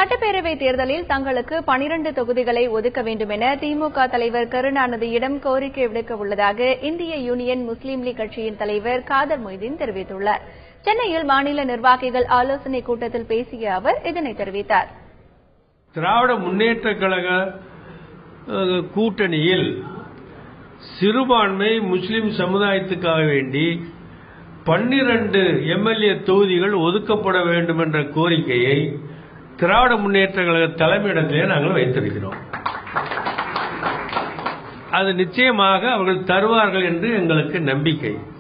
சட்டப்பேரவை தேர்தலில் தங்களுக்கு பனிரண்டு தொகுதிகளை ஒதுக்க வேண்டும் என திமுக தலைவர் கருணாநிதியிடம் கோரிக்கை விடுக்க உள்ளதாக இந்திய யூனியன் முஸ்லீம் லீக் கட்சியின் தலைவர் காதர் மொய்தீன் தெரிவித்துள்ளார் சென்னையில் மாநில நிர்வாகிகள் ஆலோசனைக் கூட்டத்தில் பேசிய அவர் இதனை தெரிவித்தார் திராவிட முன்னேற்ற கழக அஹ், கூட்டணியில் சிறுபான்மை முஸ்லிம் சமுதாயத்துக்காக வேண்டி பன்னிரண்டு எம்எல்ஏ தொகுதிகள் ஒதுக்கப்பட வேண்டும் என்ற கோரிக்கையை திராவிட முன்னேற்ற கழக தலைமையிடத்திலே நாங்கள் வைத்திருக்கிறோம் அது நிச்சயமாக அவர்கள் தருவார்கள் என்று எங்களுக்கு நம்பிக்கை